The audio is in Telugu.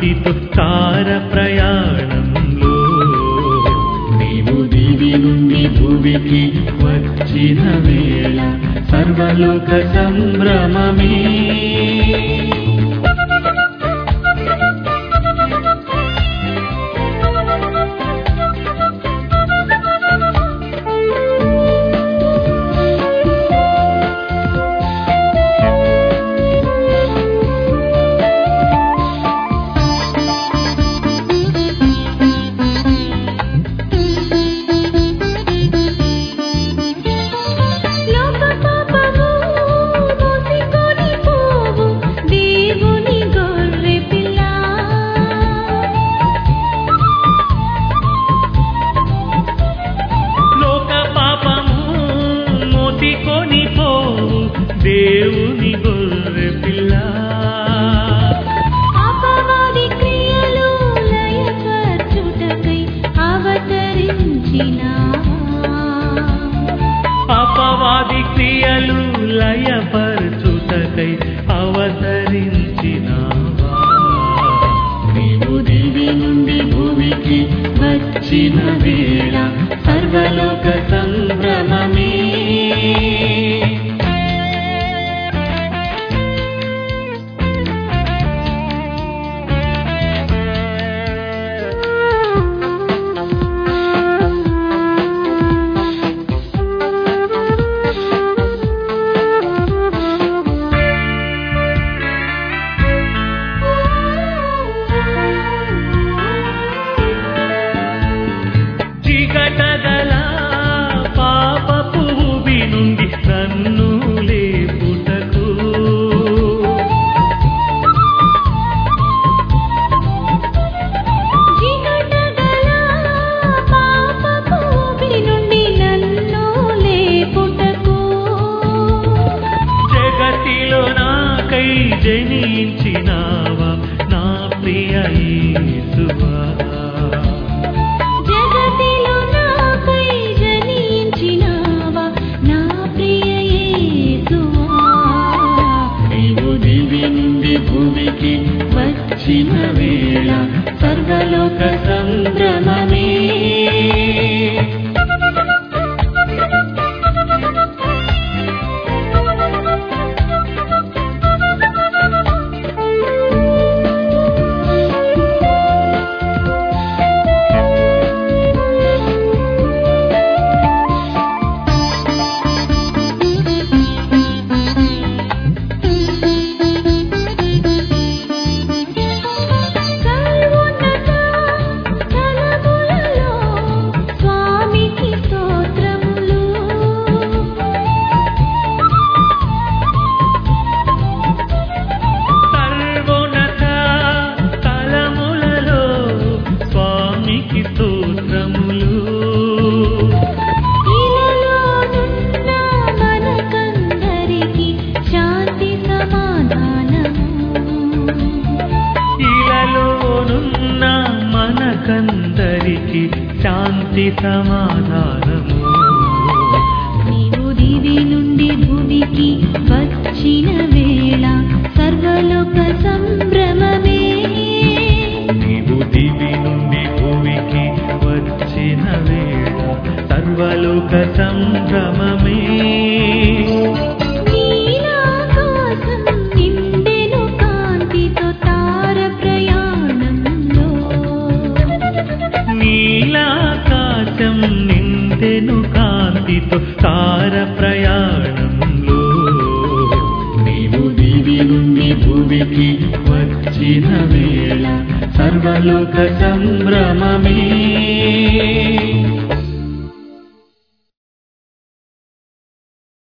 కాంతితో తార ప్రయాణంలో నీవు దివి నుండి భూమికి వచ్చిన వేళ సర్వలోక సంభ్రమమే లోక పాపము మోసికొని పోవు దేవుని గొర్రె పిల్ల లోక పాపము మోసికొని పోవు దేవుని గొర్రె పిల్ల అపవాది క్రియలు లయపరచుటకై అవతరించిన అపవాది క్రియలు లయపరచుటకై అవతరించినావా నీవు దివి నుండి భూమికి వచ్చిన వేళ సర్వలోక సంభ్రమమే చీకటగల పాపపు ఊబి నుండి నన్ను లేపుటకు జిగటగల పాపపు ఊపిరి నుండి నన్ను లేపుటకు జగతిలో నాకై జనించినావా నా ప్రియ యేసువా జగతిలో నాకై జనించినావా నా ప్రియ యేసువా నీవు దివి నుండి భూమికి వచ్చిన వేళ సర్వలోక సంభ్రమమే సర్వోన్నత తలములలో స్వామికి స్తోత్రములు సర్వోన్నత తలములలో స్వామికి స్తోత్రములు ఇలలోనున్న మనకందరికి శాంతి సమాధానము ఇలలోనున్న మనకందరికి శాంతి సమాధానము నీవు దివి నుండి భూమికి వచ్చిన వేళ సర్వలోక సంభ్రమమే నీవు దివి నుండి భూమికి వచ్చిన వేళ సర్వలోక సంభ్రమమే నీలాకాశం నిండెను కాంతితో తార ప్రయాణంలో నీలాకాశం నిందెను కాంతితో తార ప్రయాణంలో నీవు దివి నుండి భూమికి వచ్చిన వేళ సర్వలోక సంభ్రమమే